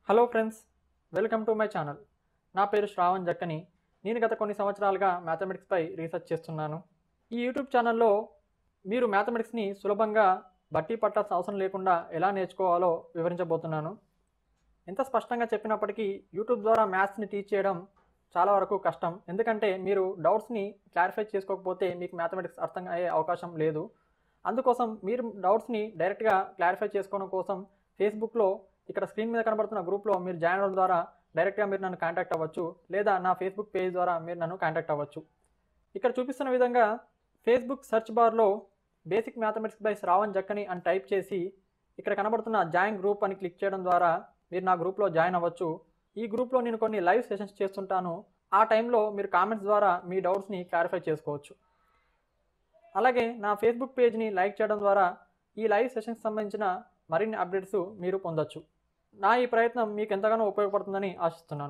hello friends welcome to my channel నా పేరు శ్రావణ్ జక్కని నేను గత కొన్ని సంవత్సరాలుగా మ్యాథమెటిక్స్పై రీసెర్చ్ చేస్తున్నాను ఈ యూట్యూబ్ ఛానల్లో మీరు మ్యాథమెటిక్స్ని సులభంగా బట్టి పట్టాల్సిన అవసరం లేకుండా ఎలా నేర్చుకోవాలో వివరించబోతున్నాను ఎంత స్పష్టంగా చెప్పినప్పటికీ యూట్యూబ్ ద్వారా మ్యాథ్స్ని టీచ్ చేయడం చాలా వరకు కష్టం ఎందుకంటే మీరు డౌట్స్ని క్లారిఫై చేసుకోకపోతే మీకు మ్యాథమెటిక్స్ అర్థం అయ్యే అవకాశం లేదు అందుకోసం మీరు డౌట్స్ని డైరెక్ట్గా క్లారిఫై చేసుకోవడం కోసం ఫేస్బుక్లో ఇక్కడ స్క్రీన్ మీద కనబడుతున్న గ్రూప్లో మీరు జాయిన్ అవ్వడం ద్వారా డైరెక్ట్గా మీరు నన్ను కాంటాక్ట్ అవ్వచ్చు లేదా నా ఫేస్బుక్ పేజ్ ద్వారా మీరు నన్ను కాంటాక్ట్ అవ్వచ్చు ఇక్కడ చూపిస్తున్న విధంగా ఫేస్బుక్ సెర్చ్ బార్లో basic mathematics by Shravan Jakkani అని టైప్ చేసి ఇక్కడ కనబడుతున్న జాయిన్ గ్రూప్ అని క్లిక్ చేయడం ద్వారా మీరు నా గ్రూప్లో జాయిన్ అవ్వచ్చు ఈ గ్రూప్లో నేను కొన్ని లైవ్ సెషన్స్ చేస్తుంటాను ఆ టైంలో మీరు కామెంట్స్ ద్వారా మీ డౌట్స్ని క్లారిఫై చేసుకోవచ్చు అలాగే నా ఫేస్బుక్ పేజ్ని లైక్ చేయడం ద్వారా ఈ లైవ్ సెషన్కి సంబంధించిన మరిన్ని అప్డేట్స్ మీరు పొందొచ్చు నా ఈ ప్రయత్నం మీకు ఎంతగానో ఉపయోగపడుతుందని ఆశిస్తున్నాను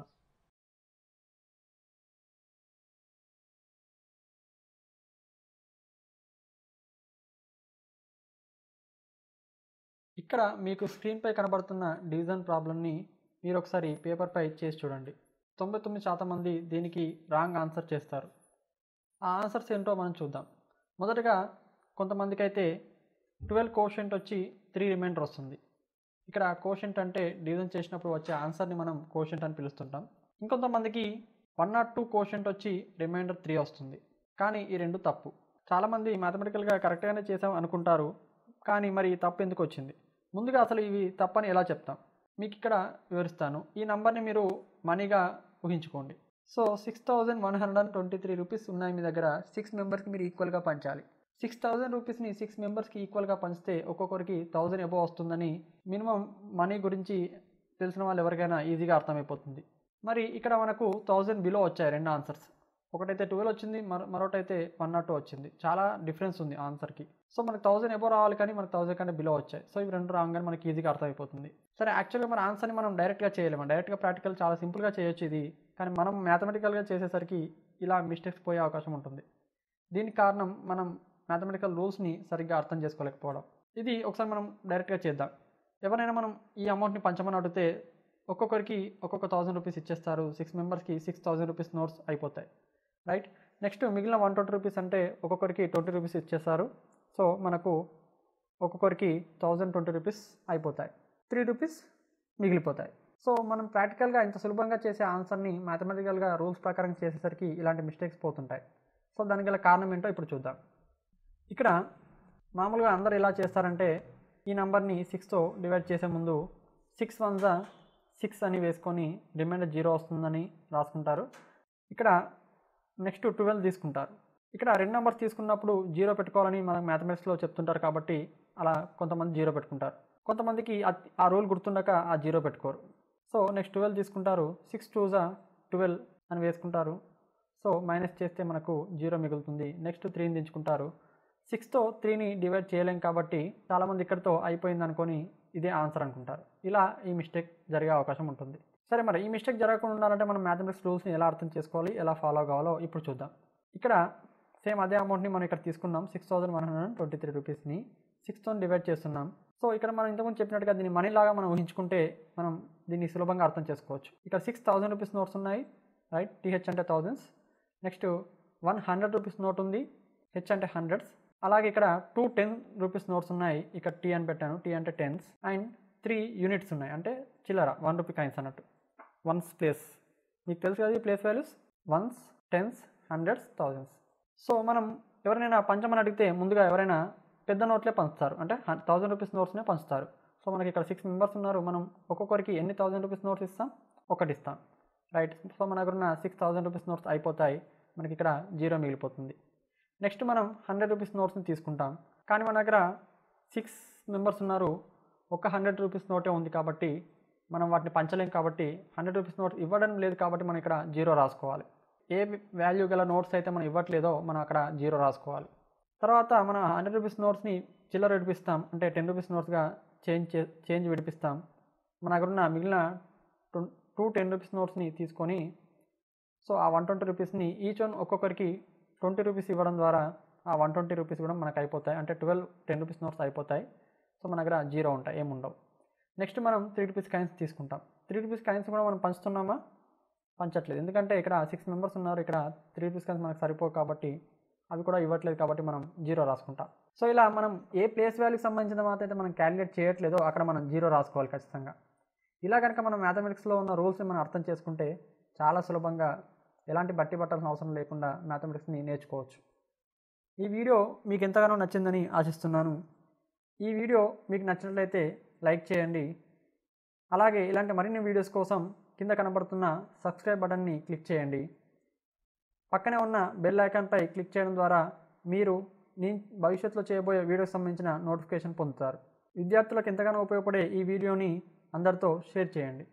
ఇక్కడ మీకు స్క్రీన్పై కనబడుతున్న డివిజన్ ప్రాబ్లమ్ని మీరు ఒకసారి పేపర్పై చేసి చూడండి తొంభై తొమ్మిది శాతం మంది దీనికి రాంగ్ ఆన్సర్ చేస్తారు ఆ ఆన్సర్స్ ఏంటో మనం చూద్దాం మొదటగా కొంతమందికి అయితే ట్వెల్వ్ కోషెంట్ వచ్చి త్రీ రిమైండర్ వస్తుంది ఇక్కడ కోషెంట్ అంటే డివిజన్ చేసినప్పుడు వచ్చే ఆన్సర్ని మనం కోషెంట్ అని పిలుస్తుంటాం ఇంకొంతమందికి వన్ నాట్ టూ కోషెంట్ వచ్చి రిమైండర్ త్రీ వస్తుంది కానీ ఈ రెండు తప్పు చాలామంది మ్యాథమెటికల్గా కరెక్ట్గానే చేసాం అనుకుంటారు కానీ మరి ఈ తప్పు ఎందుకు వచ్చింది ముందుగా అసలు ఇవి తప్పని ఎలా చెప్తాం మీకు ఇక్కడ వివరిస్తాను ఈ నంబర్ని మీరు మనీగా ఊహించుకోండి so six thousand one hundred and twenty three rupees ఉన్నాయి మీ దగ్గర సిక్స్ మెంబర్స్కి మీరు ఈక్వల్గా పంచాలి సిక్స్ థౌజండ్ రూపీస్ని సిక్స్ మెంబర్స్కి ఈక్వల్గా పంచితే ఒక్కొక్కరికి థౌజండ్ ఎబో వస్తుందని మినిమం మనీ గురించి తెలిసిన వాళ్ళు ఎవరికైనా ఈజీగా అర్థమైపోతుంది మరి ఇక్కడ మనకు థౌజండ్ బిలో వచ్చాయి రెండు ఆన్సర్స్ ఒకటైతే ట్వెల్వ్ వచ్చింది మరో మరొకటైతే వన్ నాట్ టూ వచ్చింది చాలా డిఫరెన్స్ ఉంది ఆన్సర్కి సో మనకు థౌసండ్ ఎబో రావాలి కానీ మనకు థౌసండ్ కంటే బిలో వచ్చాయి సో ఇవి రెండు రాగానే మనకి ఈజీగా అర్థమైపోతుంది సరే యాక్చువల్గా మన ఆన్సర్ని మనం డైరెక్ట్గా చేయలేము డైరెక్ట్గా ప్రాక్టికల్ చాలా సింపుల్గా చేయొచ్చు ఇది కానీ మనం మ్యాథమెటికల్గా చేసేసరికి ఇలా మిస్టేక్స్ పోయే అవకాశం ఉంటుంది దీనికి కారణం మనం మ్యాథమెటికల్ రూల్స్ని సరిగ్గా అర్థం చేసుకోలేకపోవడం ఇది ఒకసారి మనం డైరెక్ట్గా చేద్దాం ఎవరైనా మనం ఈ అమౌంట్ని పంచమని అడిగితే ఒక్కొక్కరికి ఒక్కొక్క థౌసండ్ రూపీస్ ఇచ్చేస్తారు సిక్స్ మెంబర్స్కి సిక్స్ థౌసండ్ రూపీస్ నోట్స్ అయిపోతాయి రైట్ నెక్స్ట్ మిగిలిన వన్ ట్వంటీ రూపీస్ అంటే ఒక్కొక్కరికి ట్వంటీ రూపీస్ ఇచ్చేస్తారు సో మనకు ఒక్కొక్కరికి థౌజండ్ ట్వంటీ రూపీస్ అయిపోతాయి త్రీ రూపీస్ మిగిలిపోతాయి సో మనం ప్రాక్టికల్గా ఇంత సులభంగా చేసే ఆన్సర్ని మ్యాథమెటికల్గా రూల్స్ ప్రకారం చేసేసరికి ఇలాంటి మిస్టేక్స్ పోతుంటాయి సో దానికి గల కారణం ఏంటో ఇప్పుడు చూద్దాం ఇక్కడ మామూలుగా అందరు ఎలా చేస్తారంటే ఈ నెంబర్ని సిక్స్తో డివైడ్ చేసే ముందు సిక్స్ వన్ జా సిక్స్ అని వేసుకొని రిమైండర్ జీరో వస్తుందని రాసుకుంటారు ఇక్కడ నెక్స్ట్ ట్వెల్వ్ తీసుకుంటారు ఇక్కడ రెండు నెంబర్స్ తీసుకున్నప్పుడు జీరో పెట్టుకోవాలని మనం మ్యాథమెటిక్స్లో చెప్తుంటారు కాబట్టి అలా కొంతమంది జీరో పెట్టుకుంటారు కొంతమందికి ఆ- ఆ రూల్ గుర్తుండక ఆ జీరో పెట్టుకోరు సో నెక్స్ట్ ట్వెల్వ్ తీసుకుంటారు సిక్స్ టూ జా ట్వెల్వ్ అని వేసుకుంటారు సో మైనస్ చేస్తే మనకు జీరో మిగులుతుంది నెక్స్ట్ త్రీని దించుకుంటారు సిక్స్తో త్రీని డివైడ్ చేయలేం కాబట్టి చాలామంది ఇక్కడితో అయిపోయింది అనుకొని ఇదే ఆన్సర్ అనుకుంటారు ఇలా ఈ మిస్టేక్ జరిగే అవకాశం ఉంటుంది సరే మరి ఈ మిస్టేక్ జరగకుండా ఉండాలంటే మనం మ్యాథమెటిక్స్ రూల్స్ని ఎలా అర్థం చేసుకోవాలి ఎలా ఫాలో కావాలో ఇప్పుడు చూద్దాం ఇక్కడ సేమ్ అదే అమౌంట్ని మనం ఇక్కడ తీసుకున్నాం six thousand one hundred twenty three రూపీస్ని సిక్స్తో డివైడ్ చేస్తున్నాం సో ఇక్కడ మనం ఇంతకుముందు చెప్పినట్టుగా దీన్ని మనీ లాగా మనం ఊహించుకుంటే మనం దీన్ని సులభంగా అర్థం చేసుకోవచ్చు ఇక్కడ సిక్స్ థౌసండ్ రూపీస్ నోట్స్ ఉన్నాయి రైట్ టీహెచ్ అంటే thousands next one hundred rupees note ఉంది హెచ్ అంటే హండ్రెడ్స్ అలాగే ఇక్కడ టూ టెన్ రూపీస్ నోట్స్ ఉన్నాయి ఇక్కడ టీ అని పెట్టాను టీ అంటే టెన్స్ అండ్ త్రీ యూనిట్స్ ఉన్నాయి అంటే చిల్లర వన్ రూపీ కాయిన్స్ అన్నట్టు వన్స్ ప్లేస్ మీకు తెలుసు కదా ఈ place values ones tens hundreds thousands so మనం ఎవరైనా పంచమని అడిగితే ముందుగా ఎవరైనా పెద్ద నోట్లే పంచుతారు అంటే థౌజండ్ రూపీస్ నోట్స్నే పంచుతారు సో మనకి ఇక్కడ సిక్స్ మెంబర్స్ ఉన్నారు మనం ఒక్కొక్కరికి ఎన్ని థౌజండ్ రూపీస్ నోట్స్ ఇస్తాం ఒకటి ఇస్తాం రైట్ సో మన దగ్గర ఉన్న సిక్స్ థౌజండ్ రూపీస్ నోట్స్ అయిపోతాయి మనకి ఇక్కడ జీరో మిగిలిపోతుంది నెక్స్ట్ మనం హండ్రెడ్ రూపీస్ నోట్స్ని తీసుకుంటాం కానీ మన దగ్గర సిక్స్ మెంబర్స్ ఉన్నారు ఒక హండ్రెడ్ రూపీస్ నోటే ఉంది కాబట్టి మనం వాటిని పంచలేం కాబట్టి హండ్రెడ్ రూపీస్ నోట్స్ ఇవ్వడం లేదు కాబట్టి మనం ఇక్కడ జీరో రాసుకోవాలి ఏ వాల్యూ గల నోట్స్ అయితే మనం ఇవ్వట్లేదో మనం అక్కడ జీరో రాసుకోవాలి తర్వాత మన హండ్రెడ్ రూపీస్ నోట్స్ని చిల్లర విడిపిస్తాం అంటే టెన్ రూపీస్ నోట్స్గా చేంజ్ చే చేంజ్ విడిపిస్తాం మన దగ్గర ఉన్న మిగిలిన టూ టెన్ రూపీస్ నోట్స్ని తీసుకొని సో ఆ వన్ ట్వంటీ రూపీస్ని ఈచ్ వన్ ఒక్కొక్కరికి ట్వంటీ రూపీస్ ఇవ్వడం ద్వారా ఆ వన్ ట్వంటీ రూపీస్ కూడా మనకు అయిపోతాయి అంటే ట్వెల్వ్ టెన్ రూపీస్ నోట్స్ అయిపోతాయి సో మన దగ్గర జీరో ఉంటాయి ఏముండవు నెక్స్ట్ మనం త్రీ రూపీస్ కాయిన్స్ తీసుకుంటాం త్రీ రూపీస్ కాయిన్స్ కూడా మనం పంచుతున్నామా పంచట్లేదు ఎందుకంటే ఇక్కడ సిక్స్ మెంబర్స్ ఉన్నారు ఇక్కడ త్రీ రూపీస్ కాయిన్స్ మనకు సరిపోవు కాబట్టి అవి కూడా ఇవ్వట్లేదు కాబట్టి మనం జీరో రాసుకుంటాం సో ఇలా మనం ఏ ప్లేస్ వాల్యూకి సంబంధించిన మాట అయితే మనం క్యాలిక్యులేట్ చేయట్లేదో అక్కడ మనం జీరో రాసుకోవాలి ఖచ్చితంగా ఇలా కనుక మనం మ్యాథమెటిక్స్లో ఉన్న రూల్స్ని మనం అర్థం చేసుకుంటే చాలా సులభంగా ఎలాంటి బట్టి పట్టాల్సిన అవసరం లేకుండా మ్యాథమెటిక్స్ని నేర్చుకోవచ్చు ఈ వీడియో మీకు ఎంతగానో నచ్చిందని ఆశిస్తున్నాను ఈ వీడియో మీకు నచ్చినట్లయితే లైక్ చేయండి అలాగే ఇలాంటి మరిన్ని వీడియోస్ కోసం కింద కనబడుతున్న సబ్స్క్రైబ్ బటన్ని క్లిక్ చేయండి పక్కనే ఉన్న బెల్ ఐకాన్పై క్లిక్ చేయడం ద్వారా మీరు నేను భవిష్యత్తులో చేయబోయే వీడియోకి సంబంధించిన నోటిఫికేషన్ పొందుతారు విద్యార్థులకు ఎంతగానో ఉపయోగపడే ఈ వీడియోని అందరితో షేర్ చేయండి